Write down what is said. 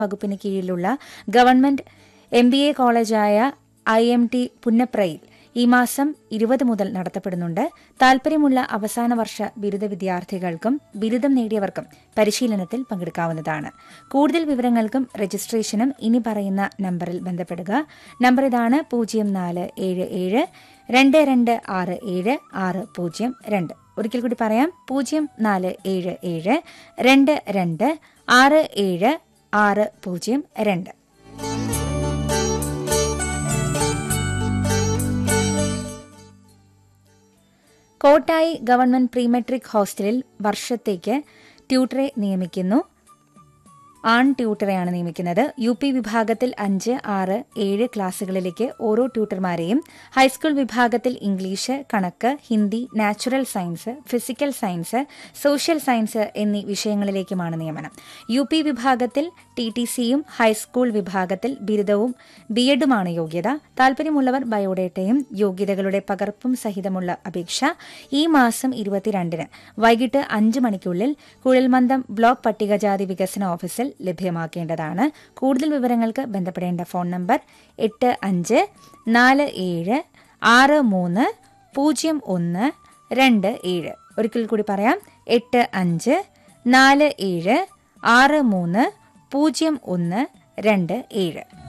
വകുപ്പിന് കീഴിലുള്ള government M B A കോളേജായ ഐ എം ടി പുന്നപ്രയിൽ ഈ മാസം ഇരുപത് മുതൽ നടത്തപ്പെടുന്നുണ്ട് താൽപര്യമുള്ള അവസാന വർഷ ബിരുദ വിദ്യാർത്ഥികൾക്കും ബിരുദം നേടിയവർക്കും പരിശീലനത്തിൽ പങ്കെടുക്കാവുന്നതാണ് കൂടുതൽ വിവരങ്ങൾക്കും രജിസ്ട്രേഷനും ഇനി പറയുന്ന നമ്പറിൽ ബന്ധപ്പെടുക നമ്പർ ഇതാണ് പൂജ്യം നാല് ഏഴ് ഏഴ് രണ്ട് രണ്ട് ആറ് ഏഴ് ആറ് പൂജ്യം രണ്ട് ഒരിക്കൽ കൂടി പറയാം പൂജ്യം നാല് ഏഴ് ഏഴ് രണ്ട് രണ്ട് ആറ് ഏഴ് ആറ് പൂജ്യം രണ്ട് കോട്ടായി ഗവൺമെന്റ് പ്രീ മെട്രിക് ഹോസ്റ്റലിൽ വർഷത്തേക്ക് ട്യൂട്ടറെ നിയമിക്കുന്നു ആൺ ട്യൂട്ടറെയാണ് നിയമിക്കുന്നത് യു പി വിഭാഗത്തിൽ അഞ്ച് ആറ് ഏഴ് ക്ലാസുകളിലേക്ക് ഓരോ ട്യൂട്ടർമാരെയും ഹൈസ്കൂൾ വിഭാഗത്തിൽ ഇംഗ്ലീഷ് കണക്ക് Hindi natural science physical science social science എന്നീ വിഷയങ്ങളിലേക്കുമാണ് നിയമനം യു പി വിഭാഗത്തിൽ ടി ടി സിയും ഹൈസ്കൂൾ വിഭാഗത്തിൽ ബിരുദവും ബി എഡുമാണ് യോഗ്യത താൽപര്യമുള്ളവർ ബയോഡേറ്റയും യോഗ്യതകളുടെ പകർപ്പും സഹിതമുള്ള അപേക്ഷ ഈ മാസം ഇരുപത്തിരണ്ടിന് വൈകിട്ട് അഞ്ച് മണിക്കുള്ളിൽ കുഴൽമന്ദം ബ്ലോക്ക് പട്ടികജാതി വികസന ഓഫീസിൽ ലഭ്യമാക്കേണ്ടതാണ് കൂടുതൽ വിവരങ്ങൾക്ക് ബന്ധപ്പെടേണ്ട ഫോൺ നമ്പർ എട്ട് അഞ്ച് നാല് ഏഴ് ആറ് മൂന്ന് പൂജ്യം ഒന്ന് രണ്ട് ഏഴ് ഒരിക്കൽ കൂടി പറയാം എട്ട് അഞ്ച് നാല് ഏഴ് ആറ് മൂന്ന് പൂജ്യം ഒന്ന് രണ്ട് ഏഴ്